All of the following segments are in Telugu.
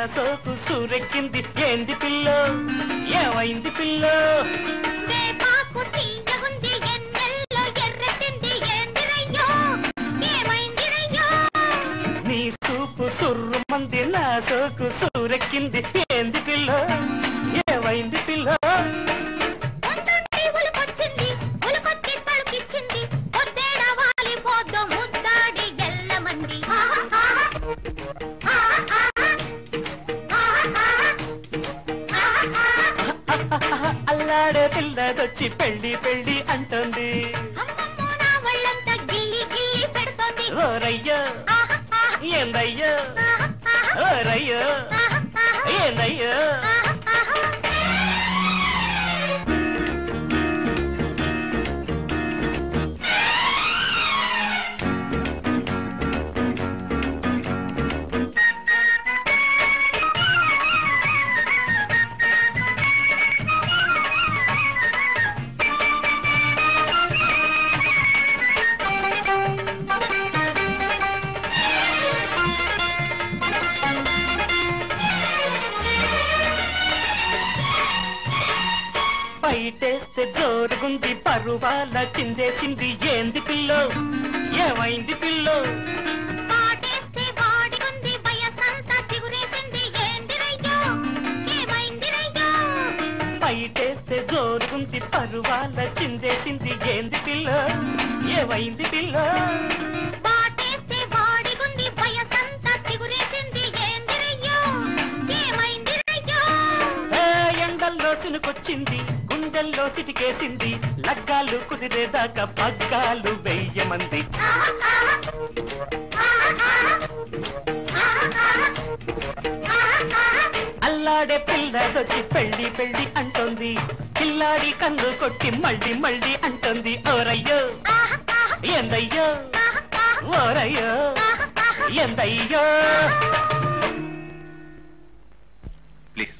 సోకు సూరెక్కింది ఏంది పిల్ల ఏమైంది పిల్ల వేపాకు తీయగుంది ఎన్నెల్లో ఎర్రటింది ఏందిరయ్యో ఏమైందిరయ్యో నీ సూపు సుర్రు మంది నా సోకు సూరెక్కింది ఏంది పిల్ల ఏమైంది పిల్ల ఉంటుంటే ఉలుకొచ్చింది ఉలుకొచ్చి తలుకిచ్చింది పొద్దేడ వాలిపోద్దు ముద్దాడి ఎల్లమంది అల్లాడే పిల్లదొచ్చి పెళ్లి పెళ్లి అంటుంది అమ్మమ్మో నా ఒళ్ళంతా గిల్లి గిల్లి పెడుతోంది ఓరయ్యో ఏందయ్యో ఓరయ్యో ఏందయ్యో బయటేస్తే జోరుగుంది పరువాల చిందేసింది ఏంది పిల్లో ఏమైంది పిల్లో పాటేస్తే వాడిగుంది వయసంతా చిగురేసింది ఏందిరయ్యో ఏమైందిరయ్యో బయటేస్తే జోరుగుంది పరువాల చిందేసింది ఏంది పిల్లో ఏమైంది పిల్లో పాటేస్తే వాడిగుంది వయసంతా చిగురేసింది ఏందిరయ్యో ఏమైందిరయ్యో ఏ ఎండల్లో సినుకొచ్చింది గుండెల్లో సిటికేసింది లగ్గాలు కుదిరేదాకా పగ్గాలు వెయ్యమంది అల్లాడే పిల్లదొచ్చి పెళ్లి పెళ్లి అంటోంది పిల్లాడి కన్ను కొట్టి మళ్ళీ మళ్ళీ అంటోంది ఓరయ్యో ఎందయ్యో ఓరయ్యో ఎందయ్యో ప్లీజ్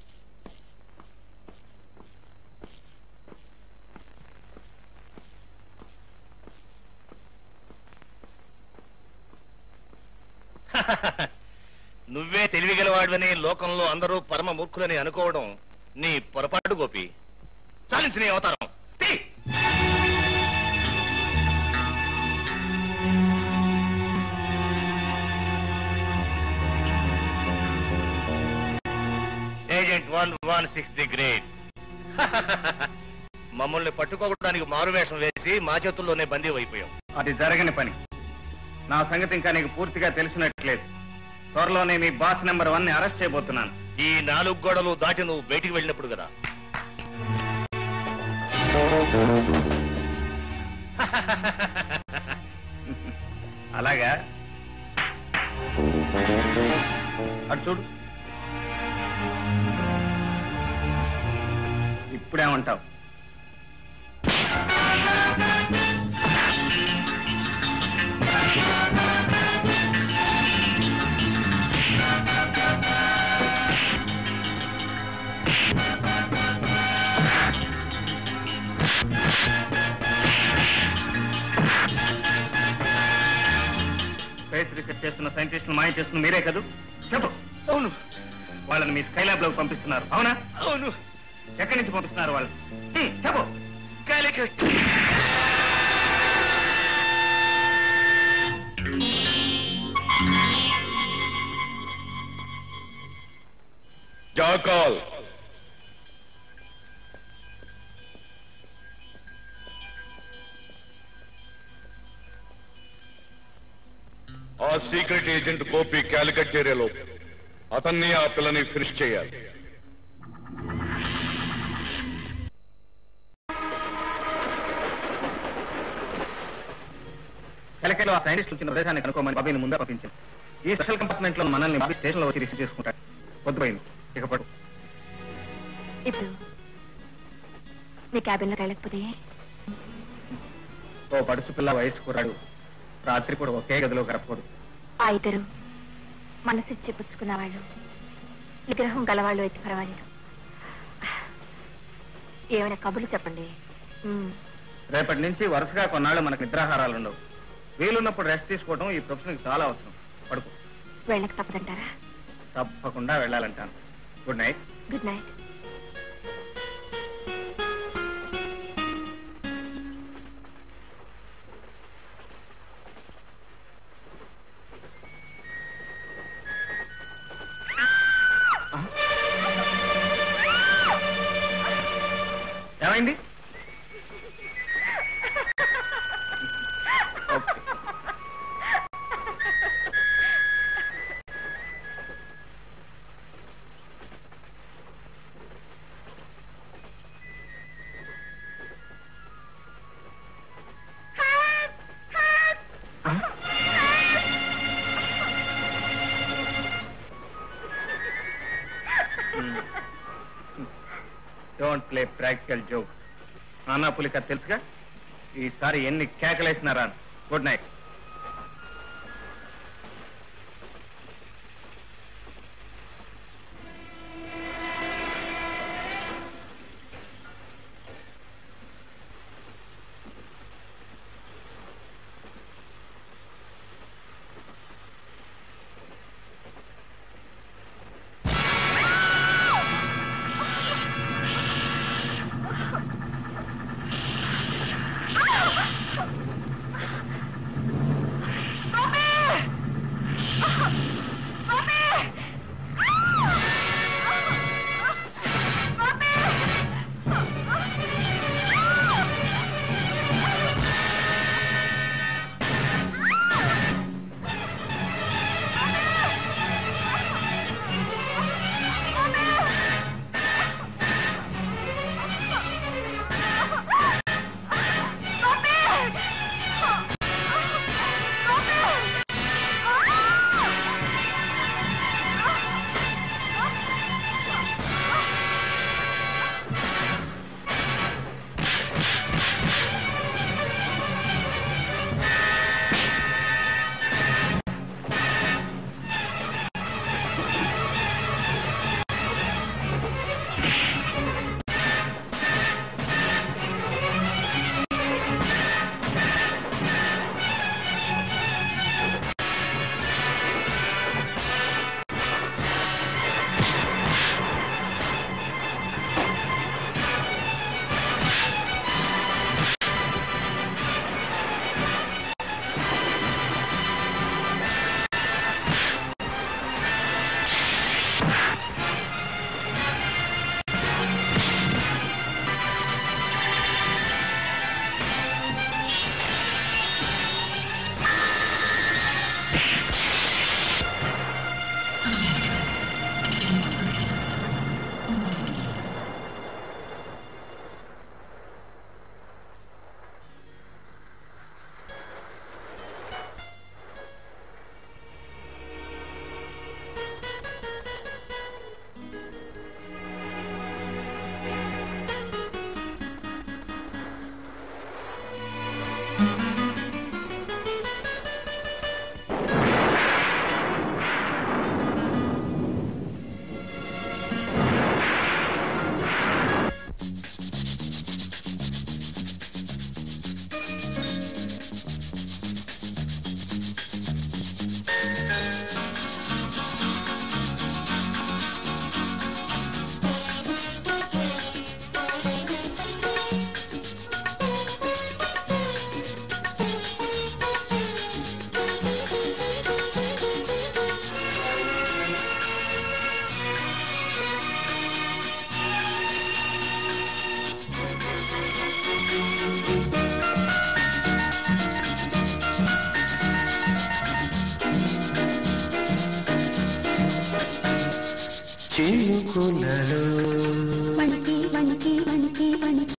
నువ్వే తెలివిగలవాడివని లోకంలో అందరూ పరమ మూర్ఖులని అనుకోవడం నీ పొరపాటు గోపి చాలించు నీ అవతారం తీ! Agent one one six the great మమ్మల్ని పట్టుకోవడానికి మారువేషం వేసి మా చేతుల్లోనే బందీ అయిపోయాం అది జరగని పని నా సంగతి ఇంకా నీకు పూర్తిగా తెలిసినట్లేదు త్వరలోనే మీ బాస్ నెంబర్ వన్ ని అరెస్ట్ చేయబోతున్నాను ఈ నాలుగు గోడలు దాటి నువ్వు బయటికి వెళ్ళినప్పుడు కదా అలాగా అటు చూడు ఇప్పుడేమంటావు స్పేస్ రీసెర్చ్ చేస్తున్న సైంటిస్టులు మాయ చేస్తున్న మీరే కదూ చెప్పు అవును వాళ్ళని మీ స్కైలాబ్ లోకి పంపిస్తున్నారు అవునా అవును ఎక్కడి నుంచి పంపిస్తున్నారు వాళ్ళు హ్మ్, చెప్పు కాలికట్ జాకాల్ ఆ సీక్రెట్ ఏజెంట్ గోపి క్యాలికట్ ఏరియాలో అతన్ని ఆ పిల్లని ఫినిష్ చేయాలి కలకలో ఆ సైంటిస్ట్ వచ్చిన ప్రదేశాన్ని కనుక్కోమని బాబీని ముందే పంపించింది ఈ స్పెషల్ కంపార్ట్మెంట్ లో మనల్ని బాబీ స్టేషన్ లో వచ్చి రిసీవ్ చేసుకుంటాడు పొద్దుపోయింది ఇక పడు ఇప్పుడు మీ క్యాబిన్ లో వెళ్ళకపోతే ఓ పడుచు పిల్ల వయసు కుర్రాడు రాత్రి కూడా ఒకే గదిలో గడపకూడదు ఆ ఇద్దరు మనసిచ్చి పుచ్చుకున్న వాళ్ళు నిగ్రహం గలవాళ్ళు అయితే పర్వాలేదు ఏమైనా కబుర్లు చెప్పండి ఉమ్, రేపటి నుంచి వరుసగా కొన్నాళ్ళు మనకు నిద్రాహారాలు ఉండవు వీలున్నప్పుడు రెస్ట్ తీసుకోవడం ఈ ప్రొఫెషన్ చాలా అవసరం పడుకో వెళ్ళక తప్పదంటారా తప్పకుండా వెళ్ళాలంటాను గుడ్ నైట్ గుడ్ నైట్ ఏమైంది okay. Don't play practical jokes నానా పులిక తెలుసుగా ఈసారి ఎన్ని కేకలేసినారా గుడ్ నైట్ చినుకులలో